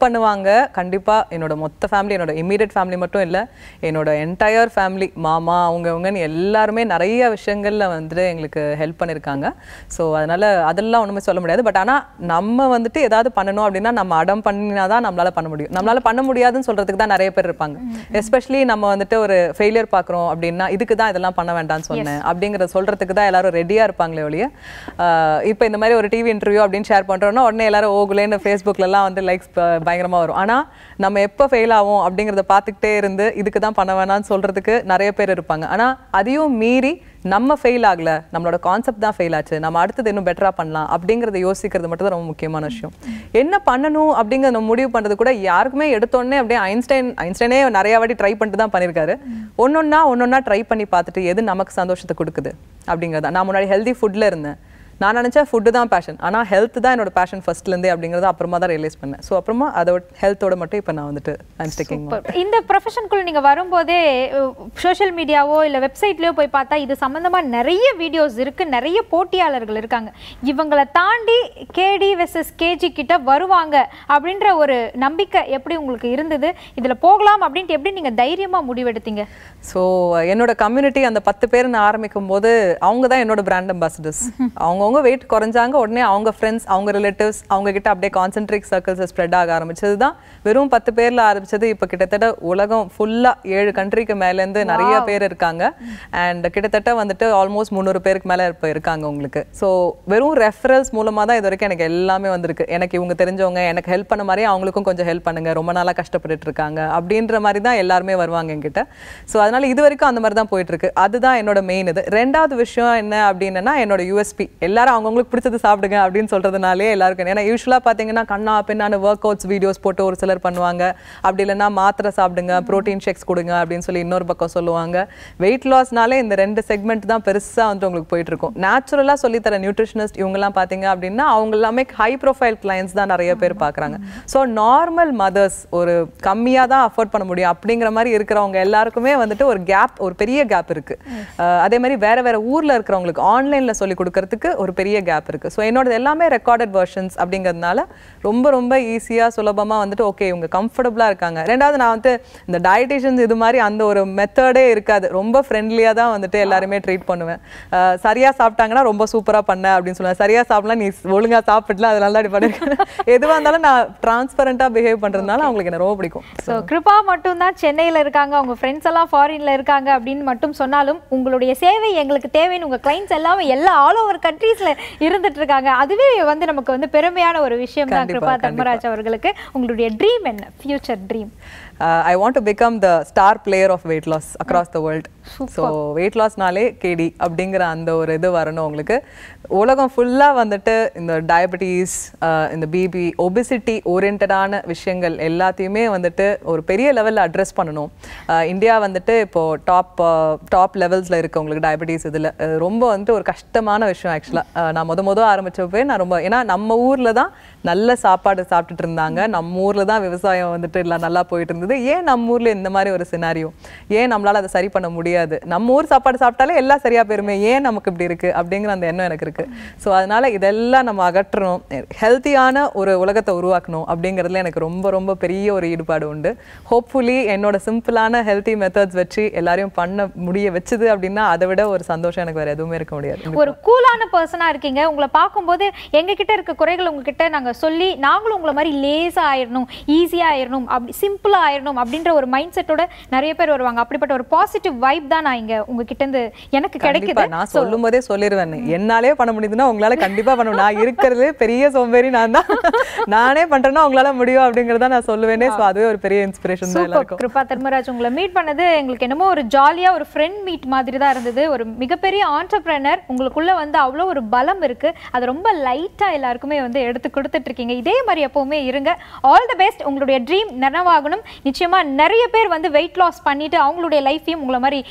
பண்ணுவாங்க கண்டிப்பா என்னோட மொத்த ஃபேமிலி என்னோட இம்மீடியட் ஃபேமிலி மட்டும் இல்ல என்னோட என்டையர் ஃபேமிலி மாமா அவங்க அவங்கன்னு எல்லாருமே நிறைய விஷயங்கள்ல வந்துட்டு எங்களுக்கு ஹெல்ப் பண்ணியிருக்காங்க ஸோ அதனால அதெல்லாம் ஒண்ணுமே சொல்ல முடியாது பட் ஆனா நம்ம வந்துட்டு ஏதாவது பண்ணணும் அப்படின்னா நம்ம அடம் பண்ணினா தான் நம்மளால பண்ண முடியும் நம்மளால பண்ண முடியாதுன்னு சொல்றதுக்கு தான் நிறைய பேர் இருப்பாங்க எஸ்பெஷலி நம்ம வந்துட்டு ஒரு ஃபெயிலியர் பார்க்குறோம் அப்படின்னா இதுக்கு தான் இதெல்லாம் பண்ண வேண்டாம்னு சொன்னேன் அப்படிங்கிறத சொல்றதுக்கு தான் எல்லாரும் ரெடியா இருப்பாங்களே ஒழிய ஆஹ் இப்போ இந்த மாதிரி ஒரு டிவி இன்டர்வியூ அப்படின்னு ஷேர் பண்றோம்னா உடனே எல்லாரும் ஓகுலேன்னு ஃபேஸ்புக்லலாம் வந்து லைக்ஸ் பயங்கரமா வரும் ஆனா நம்ம எப்போ ஃபெயில் ஆகும் அப்படிங்கிறத பார்த்துக்கிட்டே இருந்து இதுக்கு தான் பண்ண வேணாம்னு சொல்றதுக்கு நிறைய பேர் இருப்பாங்க ஆனா அதையும் மீறி நம்ம ஃபெயில் ஆகல நம்மளோட கான்செப்ட் தான் ஃபெயில் ஆச்சு நம்ம அடுத்தது இன்னும் பெட்டரா பண்ணலாம் அப்படிங்கறத யோசிக்கிறது மட்டும் தான் ரொம்ப முக்கியமான விஷயம் என்ன பண்ணணும் அப்படிங்கறத நம்ம முடிவு பண்றது கூட யாருக்குமே எடுத்தோடனே அப்படியே ஐன்ஸ்டைன் ஐன்ஸ்டைனே நிறைய வாட்டி ட்ரை பண்ணிட்டு தான் பண்ணியிருக்காரு ஒன்னொன்னா ஒன்னொன்னா ட்ரை பண்ணி பார்த்துட்டு எது நமக்கு சந்தோஷத்தை கொடுக்குது அப்படிங்கிறதா நான் முன்னாடி ஹெல்தி ஃபுட்ல இருந்தேன் நான் நினைச்சேன் ஃபுட்டு தான் பேஷன் ஆனா ஹெல்த் தான் என்னோட பேஷன் ஃபர்ஸ்ட்லேருந்தே அப்படிங்கறத அப்புறமா தான் ரியலைஸ் பண்ணேன் ஸோ அப்புறமா அதோட ஹெல்த்தோட மட்டும் இப்போ நான் வந்துட்டு ஐம் ஸ்டிக்கிங் Super. இந்த ப்ரொஃபஷனுக்குள்ள நீங்க வரும்போதே சோஷியல் மீடியாவோ இல்ல வெப்சைட்லயோ போய் பார்த்தா இது சம்பந்தமா நிறைய வீடியோஸ் இருக்கு நிறைய போட்டியாளர்கள் இருக்காங்க இவங்களை தாண்டி கேடி வெர்சஸ் கேஜி கிட்ட வருவாங்க அப்படின்ற ஒரு நம்பிக்கை எப்படி உங்களுக்கு இருந்தது இதுல போகலாம் அப்படின்ட்டு எப்படி நீங்க தைரியமா முடிவெடுத்தீங்க ஸோ என்னோட கம்யூனிட்டி அந்த பத்து பேர் நான் ஆரம்பிக்கும் போது அவங்க தான் என்னோட பிராண்ட் அம்பாசிடர்ஸ் அவங்கவுங்க வெயிட் குறைஞ்சாங்க உடனே அவங்க ஃப்ரெண்ட்ஸ் அவங்க ரிலேட்டிவ்ஸ் அவங்க கிட்ட அப்படியே கான்சென்ட்ரிக் சர்க்கிள்ஸ் ஸ்ப்ரெட் ஆக ஆரம்பிச்சது தான் வெறும் பத்து பேர்ல ஆரம்பிச்சது இப்போ கிட்டத்தட்ட உலகம் ஃபுல்லா ஏழு கண்ட்ரிக்கு மேலேருந்து நிறைய பேர் இருக்காங்க அண்ட் கிட்டத்தட்ட வந்துட்டு ஆல்மோஸ்ட் முந்நூறு பேருக்கு மேல இப்போ இருக்காங்க உங்களுக்கு ஸோ வெறும் ரெஃபரல்ஸ் மூலமா தான் இது வரைக்கும் எனக்கு எல்லாமே வந்திருக்கு எனக்கு இவங்க தெரிஞ்சவங்க எனக்கு ஹெல்ப் பண்ண மாதிரி அவங்களுக்கும் கொஞ்சம் ஹெல்ப் பண்ணுங்க ரொம்ப நாளா கஷ்டப்பட்டுட்டு இருக்காங்க அப்படின்ற மாதிரி தான் எல்லாருமே வருவாங்க என்கிட்ட ஸோ அதனால இது வரைக்கும் அந்த மாதிரி தான் போயிட்டு இருக்கு அதுதான் என்னோட மெயின் இது ரெண்டாவது விஷயம் என்ன அப்படின்னா என்னோட யூஎஸ்பி எல்லாரும் அவங்கவுங்களுக்கு பிடிச்சது சாப்பிடுங்க அப்படின்னு சொல்றதுனாலே எல்லாருக்கும் ஏன்னா யூஸ்வலாக பார்த்தீங்கன்னா கண்ணா பின்னான்னு ஒர்க் அவுட்ஸ் வீடியோஸ் போட்டு ஒரு சிலர் பண்ணுவாங்க அப்படி இல்லைன்னா மாத்திரை சாப்பிடுங்க ப்ரோட்டீன் ஷேக்ஸ் கொடுங்க அப்படின்னு சொல்லி இன்னொரு பக்கம் சொல்லுவாங்க வெயிட் லாஸ்னாலே இந்த ரெண்டு செக்மெண்ட் தான் பெருசா வந்து உங்களுக்கு போயிட்டு இருக்கும் நேச்சுரலாக சொல்லித்தர நியூட்ரிஷனிஸ்ட் இவங்கெல்லாம் பார்த்தீங்க அப்படின்னா அவங்க எல்லாமே ஹை ப்ரொஃபைல் கிளைண்ட்ஸ் தான் நிறைய பேர் பார்க்குறாங்க ஸோ நார்மல் மதர்ஸ் ஒரு கம்மியாக தான் அஃபோர்ட் பண்ண முடியும் அப்படிங்கிற மாதிரி இருக்கிறவங்க எல்லாருக்குமே வந்துட்டு ஒரு கேப் ஒரு பெரிய கேப் இருக்கு அஹ் அதே மாதிரி வேற வேற ஊர்ல இருக்கிறவங்களுக்கு ஆன்லைன்ல சொல்லி கொடுக்கறதுக்கு ஒரு பெரிய கேப் இருக்கு ஸோ என்னோட எல்லாமே ரெக்கார்டட் வெர்ஷன்ஸ் அப்படிங்கிறதுனால ரொம்ப ரொம்ப ஈஸியா சுலபமா வந்துட்டு ஓகே இவங்க கம்ஃபர்டபுளா இருக்காங்க ரெண்டாவது நான் வந்து இந்த டயட்டிஷியன்ஸ் இது மாதிரி அந்த ஒரு மெத்தடே இருக்காது ரொம்ப ஃப்ரெண்ட்லியா தான் வந்துட்டு எல்லாருமே ட்ரீட் பண்ணுவேன் அஹ் சரியா சாப்பிட்டாங்கன்னா ரொம்ப சூப்பரா பண்ண அப்படின்னு சொல்லுவேன் சரியா சாப்பிடலாம் நீ ஒழுங்கா சாப்பிடல அதனால தான் இப்படி பண்ணிருக்கேன் எதுவா இருந்தாலும் நான் டிரான்ஸ்பரண்டா பிஹேவ் பண்றதுனால அவங்களுக்கு என்ன ரொம்ப பிடிக்கும் ஸோ கிருபா மட்டும் தான் சென்னையில் இருக்காங்க உங்க ஃப்ரெண்ட்ஸ் எல்லாம் ஃபாரின்ல இருக்காங்க அப்படின்னு மட்டும் சொன்னாலும் உங்களுடைய சேவை எங்களுக்கு தேவைன்னு உங்க கிளைண்ட்ஸ் எல்லாமே எல்லா ஆல் ஓவர் கண்ட்ரீஸ்ல இருந்துட்டு இருக்காங்க அதுவே வந்து நமக்கு வந்து பெருமையான ஒரு விஷயம் தான் கண்டிப்பா, கிருபா கண்டிப்பா. தர்மராஜ் அவர்களுக்கு உங்களுடைய ட்ரீம் என்ன future dream I want to become the star player of weight loss across the world so weight லாஸ்னாலே கேடி அப்படிங்கிற அந்த ஒரு இது வரணும் உங்களுக்கு உலகம் ஃபுல்லாக வந்துட்டு இந்த டயபெட்டிஸ் இந்த பிபி ஒபிசிட்டி ஓரியன்டான விஷயங்கள் எல்லாத்தையுமே வந்துட்டு ஒரு பெரிய லெவலில் அட்ரஸ் பண்ணணும் அஹ் இந்தியா வந்துட்டு இப்போ டாப் டாப் லெவல்ஸில் இருக்கு உங்களுக்கு டயபெட்டிஸ் இதில் ரொம்ப வந்துட்டு ஒரு கஷ்டமான விஷயம் ஆக்சுவலாக நான் முத முத ஆரம்பிச்சப்பவே நான் ரொம்ப ஏன்னா நம்ம ஊரில் தான் நல்ல சாப்பாடு சாப்பிட்டுட்டு இருந்தாங்க நம்ம ஊரில் தான் விவசாயம் வந்துட்டு இல்லை நல்லா போயிட்டு இருந்தது ஏன் நம்ம ஊரில் இந்த மாதிரி ஒரு சினாரியோ ஏன் நம்மளால அதை சரி பண்ண முடியாது நம்ம ஊர் சாப்பாடு சாப்பிட்டாலே எல்லாம் சரியா போயிருமே ஏன் நமக்கு இப்படி இருக்கு அப்படிங்கிற அந்த எண்ணம் எனக்கு இருக்கு ஸோ அதனால இதெல்லாம் நம்ம அகற்றணும் ஹெல்த்தியான ஒரு உலகத்தை உருவாக்கணும் அப்படிங்கிறதுல எனக்கு ரொம்ப ரொம்ப பெரிய ஒரு ஈடுபாடு உண்டு ஹோப்ஃபுல்லி என்னோட சிம்பிளான ஹெல்த்தி மெத்தட்ஸ் வச்சு எல்லாரையும் பண்ண முடிய வச்சது அப்படின்னா அதை விட ஒரு சந்தோஷம் எனக்கு வேற எதுவுமே இருக்க முடியாது ஒரு கூலான பர்சனா இருக்கீங்க உங்களை பார்க்கும்போது எங்க கிட்ட இருக்க குறைகள் உங்ககிட்ட நாங்க சொல்லி நாங்களும் உங்களை மாதிரி லேசா ஆயிடணும் ஈஸியா ஆயிடணும் அப்படி சிம்பிளா ஆயிடணும் அப்படின்ற ஒரு மைண்ட் செட்டோட நிறைய பேர் வருவாங்க அப்படிப்பட்ட ஒரு பாசிட்டிவ் வைப் தான் நான் இங்க உங்ககிட்ட இருந்து எனக்கு கண்டிப்பா கிடைக்குது நான் சொல்லும் போதே சொல்லிடுவேன் என்னாலே பண்ண முடியுதுன்னா உங்களால கண்டிப்பா பண்ண முடியும் நான் இருக்கிறதுலே பெரிய சோம்பேறி நான் தான் நானே பண்றேன்னா உங்களால முடியும் அப்படிங்கறத நான் சொல்லுவேனே சோ அதுவே ஒரு பெரிய இன்ஸ்பிரேஷன் தான் சூப்பர் எல்லாருக்கும் கிருபா தர்மராஜ் உங்களை மீட் பண்ணது எங்களுக்கு என்னமோ ஒரு ஜாலியா ஒரு ஃப்ரெண்ட் மீட் மாதிரி தான் இருந்தது ஒரு மிகப்பெரிய ஆண்டர்பிரனர் உங்களுக்குள்ள வந்து அவ்வளோ ஒரு பலம் இருக்கு அது ரொம்ப லைட்டா எல்லாருக்குமே வந்து எடுத்து கொடுத்துட்டு இருக்கீங்க இதே மாதிரி எப்பவுமே இருங்க ஆல் தி பெஸ்ட் உங்களுடைய ட்ரீம் நனவாகணும் நிச்சயமா நிறைய பேர் வந்து வெயிட் லாஸ் பண்ணிட்டு அவங்களுடைய லைஃபையும் உங்களை மாதிரி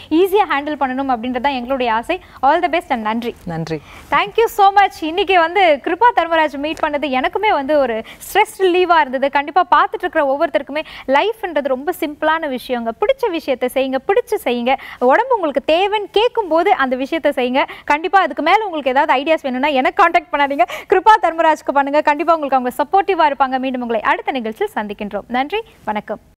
ஈஸியாக ஹேண்டில் பண்ணணும் அப்படின்றது தான் எங்களுடைய ஆசை ஆல் த பெஸ்ட் அண்ட் நன்றி நன்றி தேங்க்யூ ஸோ மச் இன்னைக்கு வந்து கிருபா தர்மராஜ் மீட் பண்ணது எனக்குமே வந்து ஒரு ஸ்ட்ரெஸ் ரிலீவாக இருந்தது கண்டிப்பாக பார்த்துட்டு இருக்கிற ஒவ்வொருத்தருக்குமே லைஃப்ன்றது ரொம்ப சிம்பிளான விஷயங்க பிடிச்ச விஷயத்தை செய்யுங்க பிடிச்சு செய்யுங்க உடம்பு உங்களுக்கு தேவைன்னு கேட்கும்போது அந்த விஷயத்தை செய்யுங்க கண்டிப்பாக அதுக்கு மேலே உங்களுக்கு ஏதாவது ஐடியாஸ் வேணும்னா எனக்கு காண்டாக்ட் பண்ணாதீங்க கிருபா தர்மராஜ்க்கு பண்ணுங்க கண்டிப்பாக உங்களுக்கு அவங்க சப்போர்ட்டிவாக இருப்பாங்க மீண்டும் உங்களை அடுத்த நிகழ்ச்சியில் சந்திக்கின்றோம் நன்றி வணக்கம்